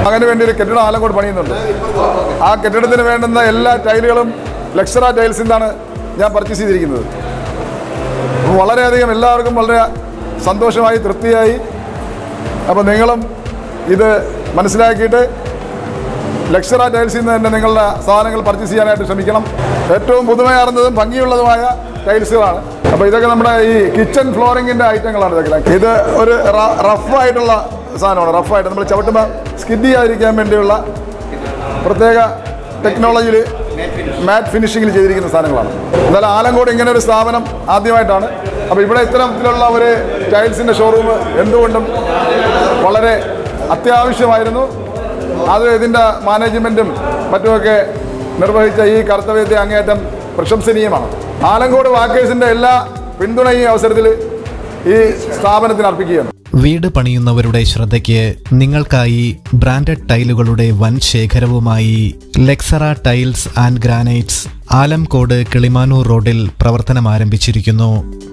അങ്ങനെ വേണ്ടി ഒരു കെട്ടിടം ആലങ്കോട് പണിയുന്നുണ്ട് ആ കെട്ടിടത്തിന് വേണ്ടുന്ന എല്ലാ ടൈലുകളും ലക്ഷറ ടൈൽസിൽ നിന്നാണ് ഞാൻ പർച്ചേസ് ചെയ്തിരിക്കുന്നത് അപ്പോൾ വളരെയധികം എല്ലാവർക്കും വളരെ സന്തോഷമായി തൃപ്തിയായി അപ്പോൾ നിങ്ങളും ഇത് മനസ്സിലാക്കിയിട്ട് ലക്ഷറ ടൈൽസിൽ നിന്ന് തന്നെ നിങ്ങളുടെ സാധനങ്ങൾ പർച്ചേസ് ചെയ്യാനായിട്ട് ശ്രമിക്കണം ഏറ്റവും പുതുമയാർന്നതും ഭംഗിയുള്ളതുമായ ടൈൽസുകളാണ് അപ്പോൾ ഇതൊക്കെ നമ്മുടെ ഈ കിച്ചൺ ഫ്ലോറിങ്ങിൻ്റെ ഐറ്റങ്ങളാണ് ഇതൊക്കെ ഇത് ഒരു റഫായിട്ടുള്ള സാധനമാണ് റഫായിട്ട് നമ്മൾ ചവിട്ടുമ്പോൾ സ്കിഡ് ചെയ്യാതിരിക്കാൻ വേണ്ടിയുള്ള പ്രത്യേക ടെക്നോളജിയിൽ മാറ്റ് ഫിനിഷിങ്ങിൽ ചെയ്തിരിക്കുന്ന സാധനങ്ങളാണ് എന്നാലും ആലങ്കോട് ഇങ്ങനെ ഒരു സ്ഥാപനം ആദ്യമായിട്ടാണ് അപ്പോൾ ഇവിടെ ഇത്തരത്തിലുള്ള ഒരു ടൈൽസിൻ്റെ ഷോറൂം എന്തുകൊണ്ടും വളരെ അത്യാവശ്യമായിരുന്നു അത് ഇതിൻ്റെ മാനേജ്മെൻറ്റും മറ്റുമൊക്കെ നിർവഹിച്ച ഈ കർത്തവ്യത്തെ അങ്ങേയറ്റം പ്രശംസനീയമാണ് ആലങ്കോട് വാക്കേഴ്സിൻ്റെ എല്ലാ പിന്തുണയും ഈ അവസരത്തിൽ ഈ സ്ഥാപനത്തിന് അർപ്പിക്കുകയാണ് വീട് പണിയുന്നവരുടെ ശ്രദ്ധയ്ക്ക് നിങ്ങൾക്കായി ബ്രാൻഡഡ് ടൈലുകളുടെ വൻ ശേഖരവുമായി Lexera tiles and granites Alamcode Kilimanoor റോഡിൽ പ്രവർത്തനം ആരംഭിച്ചിരിക്കുന്നു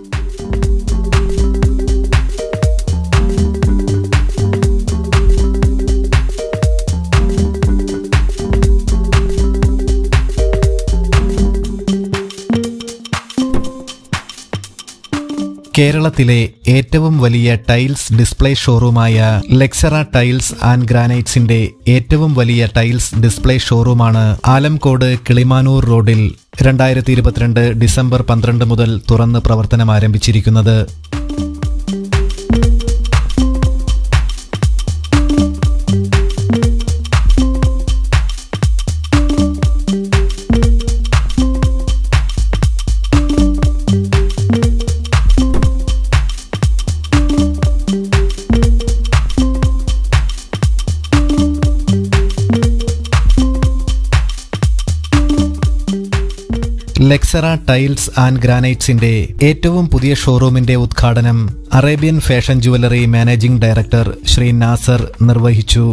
കേരളത്തിലെ ഏറ്റവും വലിയ ടൈൽസ് ഡിസ്പ്ലേ ഷോറൂമായ ലെക്സറ ടൈൽസ് ആൻഡ് ഗ്രാനൈറ്റ്സിന്റെ ഏറ്റവും വലിയ ടൈൽസ് ഡിസ്പ്ലേ ഷോറൂമാണ് ആലംകോട് കിളിമാനൂർ റോഡിൽ രണ്ടായിരത്തി ഇരുപത്തിരണ്ട് ഡിസംബർ പന്ത്രണ്ട് മുതൽ തുറന്ന് പ്രവർത്തനം ആരംഭിച്ചിരിക്കുന്നത് ലെക്സറ ടൈൽസ് ആൻഡ് ഗ്രാനൈറ്റ്സിന്റെ ഏറ്റവും പുതിയ ഷോറൂമിന്റെ ഉദ്ഘാടനം Arabian fashion jewellery managing director Shri Nasar നിർവഹിച്ചു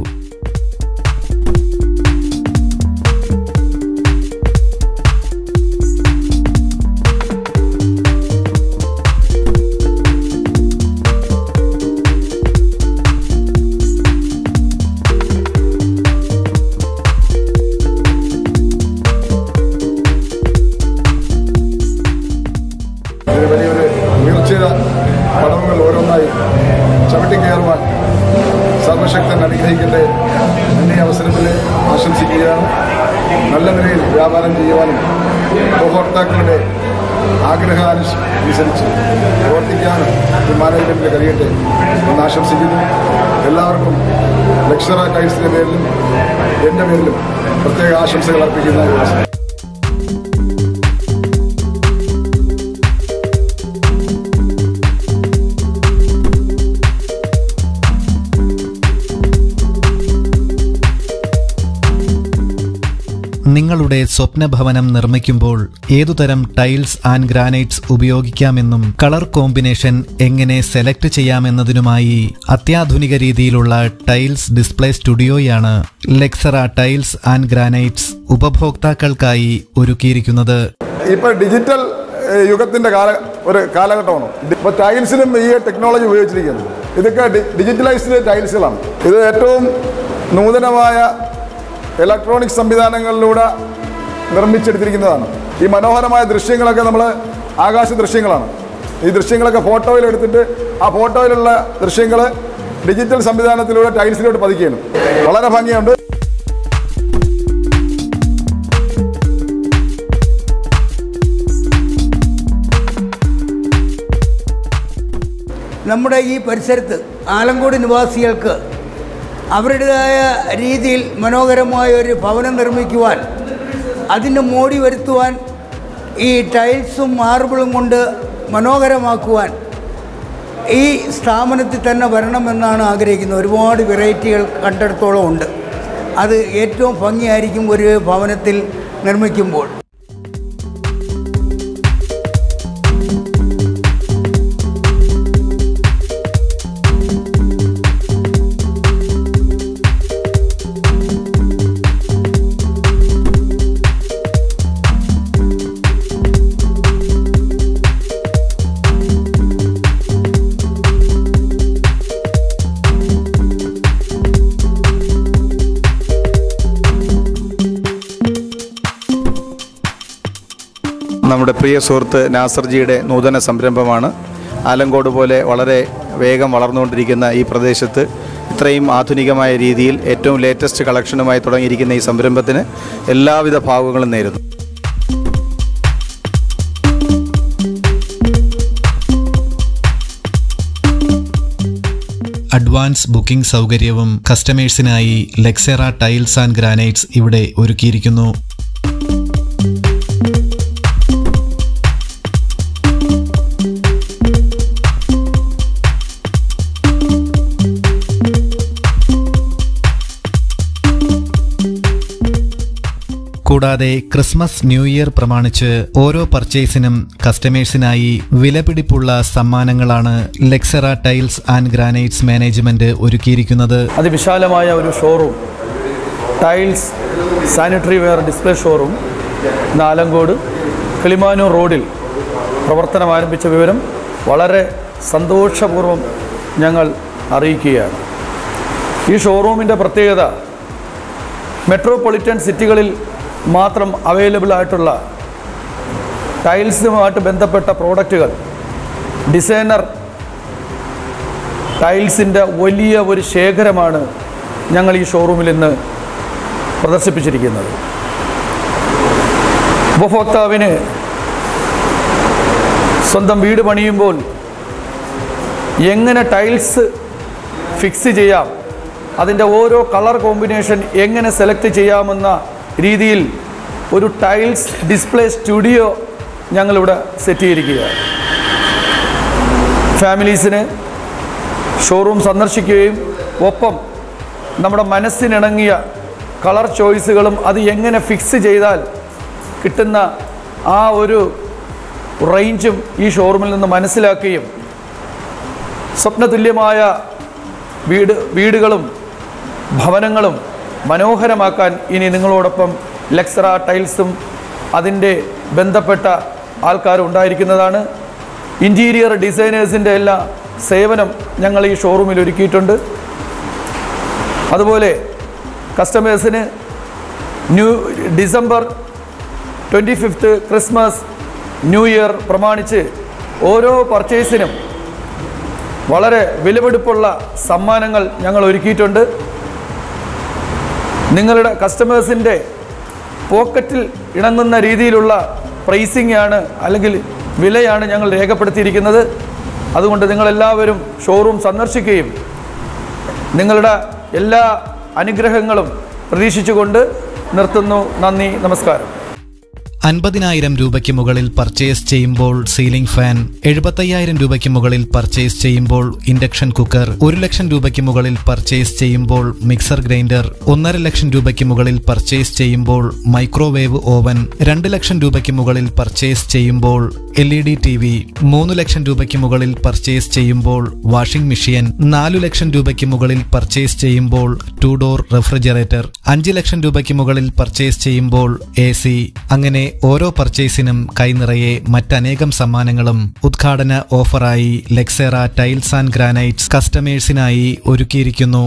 ഒരു വലിയൊരു ഉയർച്ചയുടെ പടവുകൾ ഓരോന്നായി ചവിട്ടി കയറുവാൻ സർവശക്തൻ അനുഗ്രഹിക്കട്ടെ എന്നെ ഈ അവസരത്തിൽ ആശംസിക്കുകയാണ് നല്ല നിലയിൽ വ്യാപാരം ചെയ്യുവാനും ഉപഭോക്താക്കളുടെ ആഗ്രഹാനുസ അനുസരിച്ച് പ്രവർത്തിക്കാനും ഈ മാനേജ്മെന്റിന് കഴിയട്ടെ എന്ന് ആശംസിക്കുന്നു എല്ലാവർക്കും ലക്ഷറ ടൈൽസിന്റെ പേരിലും എൻ്റെ പേരിലും പ്രത്യേക ആശംസകൾ അർപ്പിക്കുന്ന ഈ അവസരം നിങ്ങളുടെ സ്വപ്നഭവനം നിർമ്മിക്കുമ്പോൾ ഏതുതരം ടൈൽസ് ആൻഡ് ഗ്രാനൈറ്റ്സ് ഉപയോഗിക്കാമെന്നും കളർ കോമ്പിനേഷൻ എങ്ങനെ സെലക്ട് ചെയ്യാമെന്നതിനുമായി അത്യാധുനിക രീതിയിലുള്ള ടൈൽസ് ഡിസ്പ്ലേ സ്റ്റുഡിയോയാണ് ലെക്സറ ടൈൽസ് ആൻഡ് ഗ്രാനൈറ്റ്സ് ഉപഭോക്താക്കൾക്കായി ഒരുക്കിയിരിക്കുന്നത് ഇപ്പൊ ഡിജിറ്റൽ ഏഹ്, യുഗത്തിന്റെ കാല ഒരു കാലഘട്ടമാണ് ഇപ്പൊ ടൈൽസിലും ഈ ടെക്നോളജി ഉപയോഗിച്ചിരിക്കുന്നത് ഇതൊക്കെ ഡി- ഡിജിറ്റലൈസ്ഡ് ടൈൽസുകളാണ് ഇത് ഏറ്റവും നൂതനമായ ഇലക്ട്രോണിക് സംവിധാനങ്ങളിലൂടെ നിർമ്മിച്ചെടുത്തിരിക്കുന്നതാണ് ഈ മനോഹരമായ ദൃശ്യങ്ങളൊക്കെ നമ്മൾ ആകാശ ദൃശ്യങ്ങളാണ് ഈ ദൃശ്യങ്ങളൊക്കെ ഫോട്ടോയിൽ എടുത്തിട്ട് ആ ഫോട്ടോയിലുള്ള ദൃശ്യങ്ങൾ ഡിജിറ്റൽ സംവിധാനത്തിലൂടെ ടൈൽസിലോട്ട് പതിക്കുകയാണ് വളരെ ഭംഗിയുണ്ട് നമ്മുടെ ഈ പരിസരത്ത് ആലങ്കോട് നിവാസികൾക്ക് അവരുടേതായ രീതിയിൽ മനോഹരമായ ഒരു ഭവനം നിർമ്മിക്കുവാൻ അതിന് മോടി വരുത്തുവാൻ ഈ ടൈൽസും മാർബിളും കൊണ്ട് മനോഹരമാക്കുവാൻ ഈ സ്ഥാപനത്തിൽ തന്നെ വരണമെന്നാണ് ആഗ്രഹിക്കുന്നത് ഒരുപാട് വെറൈറ്റികൾ കണ്ടിടത്തോളം ഉണ്ട് അത് ഏറ്റവും ഭംഗിയായിരിക്കും ഒരു ഭവനത്തിൽ നിർമ്മിക്കുമ്പോൾ നമ്മുടെ പ്രിയ സുഹൃത്ത് നാസർജിയുടെ നൂതന സംരംഭമാണ് ആലങ്കോട് പോലെ വളരെ വേഗം വളർന്നുകൊണ്ടിരിക്കുന്ന ഈ പ്രദേശത്ത് ഇത്രയും ആധുനികമായ രീതിയിൽ ഏറ്റവും ലേറ്റസ്റ്റ് കളക്ഷനുമായി തുടങ്ങിയിരിക്കുന്ന ഈ സംരംഭത്തിന് എല്ലാവിധ ഭാവങ്ങളും നേരുന്നു അഡ്വാൻസ് ബുക്കിംഗ് സൗകര്യവും കസ്റ്റമേഴ്സിനായി ലെക്സെറ ടൈൽസ് ആൻഡ് ഗ്രാനൈറ്റ്സ് ഇവിടെ ഒരുക്കിയിരിക്കുന്നു കൂടാതെ ക്രിസ്മസ് ന്യൂ ഇയർ പ്രമാണിച്ച് ഓരോ പർച്ചേസിനും കസ്റ്റമേഴ്സിനായി വിലപിടിപ്പുള്ള സമ്മാനങ്ങളാണ് Lexera tiles and granites management ഒരുക്കിയിരിക്കുന്നത് അതിവിശാലമായ ഒരു showroom tiles sanitary ware display showroom Nalamcode Kilimanoor റോഡിൽ പ്രവർത്തനം ആരംഭിച്ച വിവരം വളരെ സന്തോഷപൂർവ്വം ഞങ്ങൾ അറിയിക്കുകയാണ് ഈ ഷോറൂമിൻ്റെ പ്രത്യേകത മെട്രോപൊളിറ്റൻ സിറ്റികളിൽ മാത്രം അവൈലബിൾ ആയിട്ടുള്ള ടൈൽസുമായിട്ട് ബന്ധപ്പെട്ട പ്രോഡക്റ്റുകൾ ഡിസൈനർ ടൈൽസിൻ്റെ വലിയ ഒരു ശേഖരമാണ് ഞങ്ങൾ ഈ ഷോറൂമിൽ ഇന്ന് പ്രദർശിപ്പിച്ചിരിക്കുന്നത് ഉപഭോക്താവിന് സ്വന്തം വീട് പണിയുമ്പോൾ എങ്ങനെ ടൈൽസ് ഫിക്സ് ചെയ്യാം അതിൻ്റെ ഓരോ കളർ കോമ്പിനേഷൻ എങ്ങനെ സെലക്ട് ചെയ്യാമെന്ന രീതിയിൽ ഒരു ടൈൽസ് ഡിസ്പ്ലേ സ്റ്റുഡിയോ ഞങ്ങളിവിടെ സെറ്റ് ചെയ്തിരിക്കുകയാണ് ഫാമിലീസിന് ഷോറൂം സന്ദർശിക്കുകയും ഒപ്പം നമ്മുടെ മനസ്സിനിണങ്ങിയ കളർ ചോയ്സുകളും അത് എങ്ങനെ ഫിക്സ് ചെയ്താൽ കിട്ടുന്ന ആ ഒരു റേഞ്ചും ഈ ഷോറൂമിൽ നിന്ന് മനസ്സിലാക്കുകയും സ്വപ്നതുല്യമായ വീട് വീടുകളും ഭവനങ്ങളും മനോഹരമാക്കാൻ ഇനി നിങ്ങളോടൊപ്പം ലെക്സറ ടൈൽസും അതിൻ്റെ ബന്ധപ്പെട്ട ആൾക്കാരും ഉണ്ടായിരിക്കുന്നതാണ് ഇൻറ്റീരിയർ ഡിസൈനേഴ്സിൻ്റെ എല്ലാ സേവനം ഞങ്ങൾ ഈ ഷോറൂമിൽ ഒരുക്കിയിട്ടുണ്ട് അതുപോലെ കസ്റ്റമേഴ്സിന് new December twenty fifth Christmas new year പ്രമാണിച്ച് ഓരോ പർച്ചേസിനും വളരെ വിലപിടിപ്പുള്ള സമ്മാനങ്ങൾ ഞങ്ങൾ ഒരുക്കിയിട്ടുണ്ട് നിങ്ങളുടെ കസ്റ്റമേഴ്സിൻ്റെ പോക്കറ്റിൽ ഇണങ്ങുന്ന രീതിയിലുള്ള പ്രൈസിംഗ് ആണ് അല്ലെങ്കിൽ വിലയാണ് ഞങ്ങൾ രേഖപ്പെടുത്തിയിരിക്കുന്നത് അതുകൊണ്ട് നിങ്ങളെല്ലാവരും ഷോറൂം സന്ദർശിക്കുകയും നിങ്ങളുടെ എല്ലാ അനുഗ്രഹങ്ങളും പ്രതീക്ഷിച്ചുകൊണ്ട് നിർത്തുന്നു നന്ദി നമസ്കാരം അൻപതിനായിരം രൂപയ്ക്ക് മുകളിൽ പർച്ചേസ് ചെയ്യുമ്പോൾ സീലിംഗ് ഫാൻ എഴുപത്തയ്യായിരം രൂപയ്ക്ക് മുകളിൽ പർച്ചേസ് ചെയ്യുമ്പോൾ ഇൻഡക്ഷൻ കുക്കർ ഒരു ലക്ഷം രൂപയ്ക്ക് മുകളിൽ പർച്ചേസ് ചെയ്യുമ്പോൾ മിക്സർ ഗ്രൈൻഡർ ഒന്നര ലക്ഷം രൂപയ്ക്ക് മുകളിൽ പർച്ചേസ് ചെയ്യുമ്പോൾ മൈക്രോവേവ് ഓവൻ രണ്ട് ലക്ഷം രൂപയ്ക്ക് മുകളിൽ പർച്ചേസ് ചെയ്യുമ്പോൾ L E D T V മൂന്ന് ലക്ഷം രൂപയ്ക്ക് മുകളിൽ പർച്ചേസ് ചെയ്യുമ്പോൾ വാഷിംഗ് മെഷീൻ നാലു ലക്ഷം രൂപയ്ക്ക് മുകളിൽ പർച്ചേസ് ചെയ്യുമ്പോൾ ടു ഡോർ റെഫ്രിജറേറ്റർ അഞ്ച് ലക്ഷം രൂപയ്ക്ക് മുകളിൽ പർച്ചേസ് ചെയ്യുമ്പോൾ എ സി അങ്ങനെ ഓരോ പർച്ചേസിനും കൈനിറയെ മറ്റനേകം സമ്മാനങ്ങളും ഉദ്ഘാടന ഓഫറായി ലെക്സെറ ടൈൽസ് ആൻഡ് ഗ്രാനൈറ്റ്സ് കസ്റ്റമേഴ്സിനായി ഒരുക്കിയിരിക്കുന്നു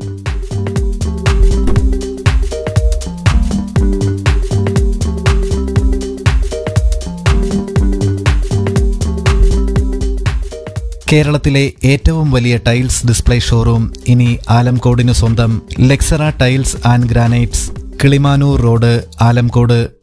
കേരളത്തിലെ ഏറ്റവും വലിയ ടൈൽസ് ഡിസ്പ്ലേ ഷോറൂം ഇനി ആലംകോടിനു സ്വന്തം Lexera tiles and granites Kilimanoor road Alamcode